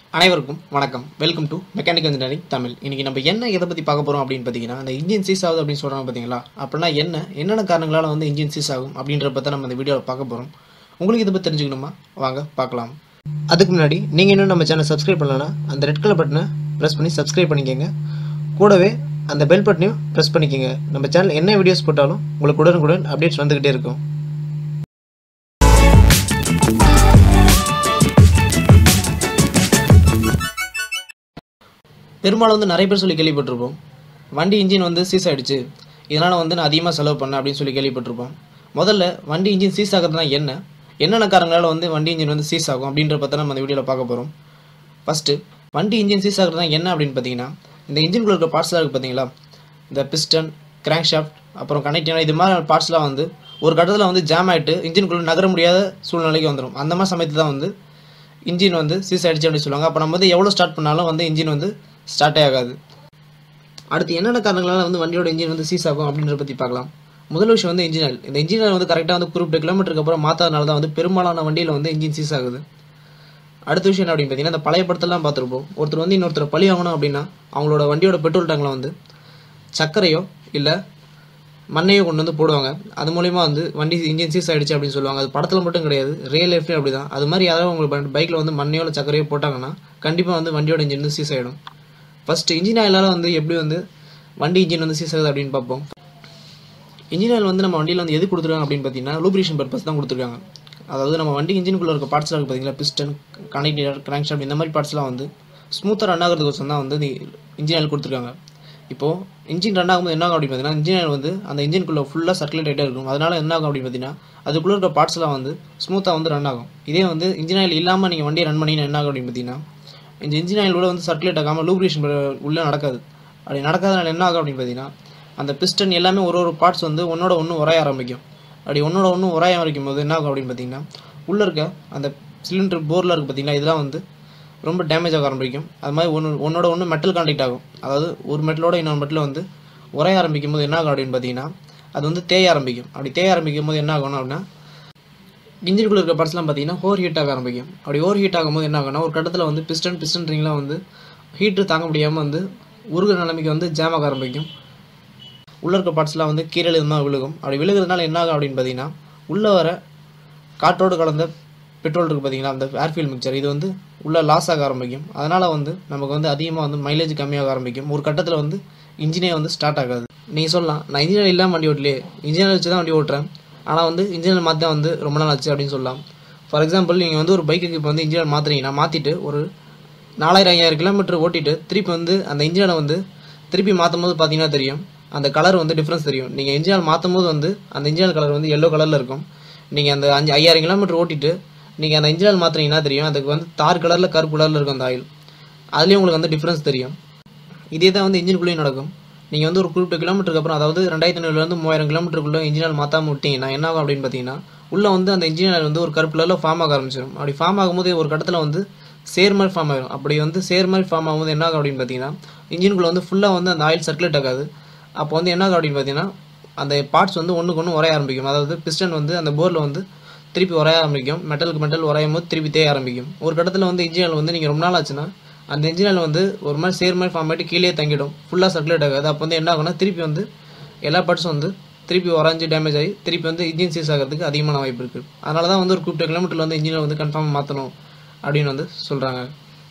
அனைவருக்கும் வணக்கம் welcome to mechanical engineering Tamil இன்னைக்கு நம்ம என்ன எதை பற்றி பார்க்க போகிறோம் அப்படின்னு பார்த்தீங்கன்னா அந்த இன்ஜின் சீஸ் ஆகுது அப்படின்னு சொல்கிறாங்க பார்த்தீங்களா அப்படின்னா என்ன என்னென்ன காரணங்களால் வந்து இன்ஜின் சீஸ் ஆகும் அப்படின்ற பற்றி நம்ம இந்த வீடியோவில் பார்க்க போகிறோம் உங்களுக்கு இதை பற்றி தெரிஞ்சுக்கணுமா வாங்க பார்க்கலாம் அதுக்கு முன்னாடி நீங்கள் இன்னும் நம்ம சேனல் சப்ஸ்கிரைப் பண்ணலன்னா அந்த ரெட் கலர் பட்டனை ப்ரெஸ் பண்ணி சப்ஸ்கிரைப் பண்ணிக்கோங்க கூடவே அந்த பெல் பட்டனையும் ப்ரெஸ் பண்ணிக்கோங்க நம்ம சேனல் என்ன வீடியோஸ் போட்டாலும் உங்களுக்கு உடனுக்குடன் அப்டேட்ஸ் வந்துக்கிட்டே இருக்கும் பெரும்பாலும் வந்து நிறைய பேர் சொல்லி கேள்விப்பட்டிருப்போம் வண்டி இன்ஜின் வந்து சீஸ் ஆயிடுச்சு இதனால் வந்து நான் அதிகமாக செலவு பண்ணேன் அப்படின்னு சொல்லி கேள்விப்பட்டிருப்போம் முதல்ல வண்டி இன்ஜின் சீஸ் ஆகிறதுனா என்ன என்னென்ன காரணங்களால் வந்து வண்டி இன்ஜின் வந்து சீஸ் ஆகும் அப்படின்ற பற்றி நம்ம அந்த வீடியோவில் பார்க்க போகிறோம் ஃபஸ்ட்டு வண்டி இன்ஜின் சீஸ் ஆகிறதுனா என்ன அப்படின்னு பார்த்தீங்கன்னா இந்த இன்ஜின்குள்ள இருக்க பார்ட்ஸ்லாம் இருக்குது பார்த்தீங்களா இந்த பிஸ்டன் கிராங்க் ஷாஃப்ட் அப்புறம் கனெக்டிவ் இது மாதிரி பார்ட்ஸ்லாம் வந்து ஒரு கட்டத்தில் வந்து ஜாம் ஆகிட்டு இன்ஜினுக்குள்ளே நகர முடியாத சூழ்நிலைக்கு வந்துடும் அந்த மாதிரி சமயத்தில் தான் வந்து இன்ஜின் வந்து சீஸ் ஆயிடுச்சு அப்படின்னு சொல்லுவாங்க அப்போ நம்ம வந்து எவ்வளோ ஸ்டார்ட் பண்ணாலும் வந்து இன்ஜின் வந்து ஸ்டார்ட்டே ஆகாது அடுத்து என்னென்ன காரணங்களால வந்து வண்டியோட இன்ஜின் வந்து சீஸ் ஆகும் அப்படின்றத பற்றி பார்க்கலாம் முதல் விஷயம் வந்து இன்ஜின் ஆயில் இந்த இன்ஜின் ஆயில் வந்து கரெக்டாக வந்து குறிப்பிட்ட கிலோமீட்டருக்கு அப்புறம் மாற்றாதனால தான் வந்து பெரும்பாலான வண்டியில் வந்து இன்ஜின் சீஸ் ஆகுது அடுத்த விஷயம் என்ன அப்படின்னு பார்த்தீங்கன்னா இந்த பழைய படத்தெல்லாம் பார்த்துருப்போம் ஒருத்தர் வந்து இன்னொருத்தர் பழி வாங்கணும் அப்படின்னா அவங்களோட வண்டியோட பெட்ரோல் டேங்கில் வந்து சர்க்கரையோ இல்லை மண்ணையோ கொண்டு வந்து போடுவாங்க அது மூலிமா வந்து வண்டி இன்ஜின் சீஸ் ஆயிடுச்சு அப்படின்னு சொல்லுவாங்க அது படத்தில் மட்டும் கிடையாது ரியல் லைஃப்லேயும் அப்படி தான் அது மாதிரி யாராவது உங்களுக்கு பைக்கில் வந்து மண்ணையோ இல்லை சர்க்கரையோ போட்டாங்கன்னா கண்டிப்பாக வந்து வண்டியோட இன்ஜின் வந்து சீஸ் ஆகிடும் ஃபஸ்ட்டு இன்ஜின் ஆயிலால் வந்து எப்படி வந்து வண்டி இன்ஜின் வந்து சீஸ் ஆகுது அப்படின்னு பார்ப்போம் இன்ஜின் ஆயில் வந்து நம்ம வண்டியில் வந்து எது கொடுத்துருக்காங்க அப்படின்னு பார்த்தீங்கன்னா லூப்ரிஷன் பர்பஸ் தான் கொடுத்துருக்காங்க அதாவது நம்ம வண்டி இன்ஜினுக்குள்ளே இருக்க பார்ட்ஸ்லாம் இருக்குது பார்த்தீங்களா பிஸ்டன் கனெக்டர் கிராங்க் ஷாஃப்ட் இந்த மாதிரி பார்ட்ஸ்லாம் வந்து ஸ்மூத்தாக ரன் ஆகிறதுக்கோசம் தான் வந்து இந்த இன்ஜின் ஆயில் கொடுத்துருக்காங்க இப்போது இன்ஜின் ரன் ஆகும்போது என்ன ஆகும் அப்படின்னு பார்த்தீங்கன்னா இன்ஜின் ஆயில் வந்து அந்த இன்ஜினுக்குள்ளே ஃபுல்லாக சர்க்குலேட் ஆகிட்டே இருக்கும் அதனால என்ன ஆகும் அப்படின்னு பார்த்தீங்கன்னா அதுக்குள்ளே இருக்க பார்ட்ஸ்லாம் வந்து ஸ்மூத்தாக வந்து ரன் ஆகும் இதே வந்து இன்ஜின் ஆயில் இல்லாமல் நீங்கள் வண்டியை ரன் பண்ணிங்கன்னா என்ன ஆகும் அப்படின்னு பார்த்தீங்கன்னா இந்த இன்ஜின் ஆயில் கூட வந்து சர்க்குலேட் ஆகாமல் லூப்ரேஷன் உள்ளே நடக்காது அப்படி நடக்காதனால என்ன ஆகும் அப்படின்னு பார்த்தீங்கன்னா அந்த பிஸ்டன் எல்லாமே ஒரு ஒரு பார்ட்ஸ் வந்து ஒன்னோட ஒன்று உரைய ஆரம்பிக்கும் அப்படி ஒன்னோட ஒன்று உரைய ஆரம்பிக்கும் போது என்ன ஆகும் அப்படின்னு பார்த்தீங்கன்னா உள்ளே இருக்க அந்த சிலிண்டர் போரில் இருக்குது பார்த்தீங்கன்னா இதெல்லாம் வந்து ரொம்ப டேமேஜ் ஆக ஆரம்பிக்கும் அது மாதிரி ஒன்று ஒன்னோட ஒன்று மெட்டல் கான்டாக்ட் ஆகும் அதாவது ஒரு மெட்டலோட இன்னொரு மெட்டல் வந்து உரைய ஆரம்பிக்கும் போது என்ன ஆகும் அப்படின்னு பார்த்தீங்கன்னா அது வந்து தேய ஆரம்பிக்கும் அப்படி தேய ஆரம்பிக்கும் போது என்ன ஆகணும் அப்படின்னா இன்ஜினுக்குள்ள இருக்க பார்ட்ஸ்லாம் பார்த்தீங்கன்னா ஓவர் ஹீட் ஆக ஆரம்பிக்கும் அப்படி ஓவர் ஹீட் ஆகும்போது என்ன ஆகும்னா ஒரு கட்டத்தில் வந்து பிஸ்டன் பிஸ்டன் ரிங்லாம் வந்து ஹீட்டு தாங்க முடியாமல் வந்து உருகிற நிலைமைக்கு வந்து ஜாம் ஆக ஆரம்பிக்கும் உள்ளே இருக்க பார்ட்ஸ்லாம் வந்து கீழே இருந்தால் விழுகும் அப்படி விழுகிறதுனால என்ன ஆகும் அப்படின்னு பார்த்தீங்கன்னா உள்ளே வர காற்றோடு கலந்த பெட்ரோல் இருக்குது பார்த்தீங்களா அந்த ஏர்ஃபியூல் மிக்சர் இது வந்து உள்ளே லாஸ் ஆக ஆரம்பிக்கும் அதனால் வந்து நமக்கு வந்து அதிகமாக வந்து மைலேஜ் கம்மியாக ஆரம்பிக்கும் ஒரு கட்டத்தில் வந்து இன்ஜினே வந்து ஸ்டார்ட் ஆகாது நீங்கள் சொல்லலாம் நான் இன்ஜினியர் இல்லாமல் வண்டி ஓட்டலையே இன்ஜினியர் வச்சு தான் வண்டி ஓட்டுறேன் ஆனால் வந்து இன்ஜினியர் மாற்றி தான் வந்து ரொம்ப நாள் ஆச்சு அப்படின்னு சொல்லலாம் ஃபார் எக்ஸாம்பிள் நீங்கள் வந்து ஒரு பைக்குக்கு இப்போ வந்து இன்ஜினியர் மாற்றுறீங்கன்னா மாற்றிட்டு ஒரு நாலாயிரம் ஐயாயிரம் கிலோமீட்டர் ஓட்டிட்டு திருப்பி வந்து அந்த இன்ஜினை வந்து திருப்பி மாற்றும் போது பார்த்தீங்கன்னா தெரியும் அந்த கலர் வந்து டிஃப்ரென்ஸ் தெரியும் நீங்கள் இன்ஜினியர் மாற்றும் போது வந்து அந்த இன்ஜினியர் கலர் வந்து எல்லோ கலரில் இருக்கும் நீங்கள் அந்த அஞ்சு ஐயாயிரம் கிலோமீட்டர் ஓட்டிட்டு நீங்கள் அந்த இன்ஜினியர் மாற்றுறீங்கன்னா தெரியும் அதுக்கு வந்து தார் கலரில் கருப்பு கலரில் இருக்கும் அந்த ஆயில் அதுலேயும் உங்களுக்கு வந்து டிஃப்ரென்ஸ் தெரியும் இதே தான் வந்து இன்ஜினுக்குள்ளேயும் நடக்கும் நீங்கள் வந்து ஒரு குறிப்பிட்ட கிலோமீட்டருக்கு அப்புறம் அதாவது ரெண்டாயிரத்தி ஐநூறுலேருந்து மூவாயிரம் கிலோமீட்டருக்குள்ளே இன்ஜினியர் மாற்றாம விட்டீங்கன்னா என்ன ஆகும் அப்படின்னு பார்த்தீங்கன்னா உள்ளே வந்து அந்த இன்ஜினியர் வந்து ஒரு கருப்பு கலரில் ஃபார்ம் ஆக ஆரம்பிச்சிடும் அப்படி ஃபார்ம் ஆகும்போது ஒரு கட்டத்தில் வந்து சேர் மாதிரி ஃபார்ம் ஆகிடும் அப்படி வந்து சேர் மாதிரி ஃபார்ம் ஆகும்போது என்ன ஆகும் அப்படின்னு பார்த்தீங்கன்னா இன்ஜினுக்குள்ளே வந்து ஃபுல்லாக வந்து அந்த ஆயில் சர்க்குலேட் ஆகாது அப்போ வந்து என்ன ஆகும் அப்படின்னு பார்த்தீங்கன்னா அந்த பார்ட்ஸ் வந்து ஒன்றுக்கு ஒன்று உரைய ஆரம்பிக்கும் அதாவது பிஸ்டன் வந்து அந்த போரில் வந்து திருப்பி உரைய ஆரம்பிக்கும் மெட்டலுக்கு மெட்டல் உரையும் போது திருப்பி தேய ஆரம்பிக்கும் ஒரு கட்டத்தில் வந்து இன்ஜினியர் வந்து நீங்கள் ரொம்ப நாள் ஆச்சுன்னா அந்த இன்ஜினியர் வந்து ஒரு மாதிரி சேர் மாதிரி ஃபார்ம் ஆகிட்டு கீழே தங்கிடும் ஃபுல்லாக சர்க்குலேட் ஆகாது அப்போ வந்து என்ன ஆகும்னா திருப்பி வந்து எல்லா பார்ட்ஸும் வந்து திருப்பி உறைஞ்சி டேமேஜ் ஆகி திருப்பி வந்து இன்ஜின் சீஸ் ஆகிறதுக்கு அதிகமான வாய்ப்பு இருக்குது அதனால தான் வந்து ஒரு குறிப்பிட்ட கிலோமீட்டரில் வந்து இன்ஜினை வந்து கன்ஃபார்ம் மாற்றணும் அப்படின்னு வந்து சொல்கிறாங்க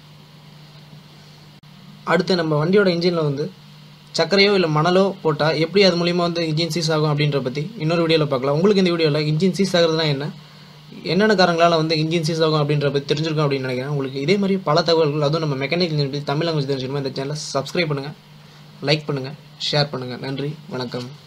அடுத்து நம்ம வண்டியோட இன்ஜினில் வந்து சர்க்கரையோ இல்லை மணலோ போட்டால் எப்படி அது மூலிமா வந்து இன்ஜின் சீஸ் ஆகும் அப்படின்ற பற்றி இன்னொரு வீடியோவில் பார்க்கலாம் உங்களுக்கு இந்த வீடியோவில் இன்ஜின் சீஸ் ஆகிறதுனா என்ன என்னென்ன காரணங்களால் வந்து இன்ஜின் சீஸ் ஆகும் அப்படின்ற பற்றி தெரிஞ்சிருக்கும் அப்படின்னு நினைக்கிறேன் உங்களுக்கு இதே மாதிரி பல தகவல்கள் அதுவும் நம்ம மெக்கானிக்கல் இன்ஜின் பற்றி தமிழ் லாங்குவேஜ் தெரிஞ்சுக்கணுமா இந்த சேனலை சப்ஸ்கிரைப் பண்ணுங்கள் லைக் பண்ணுங்கள் ஷேர் பண்ணுங்கள் நன்றி வணக்கம்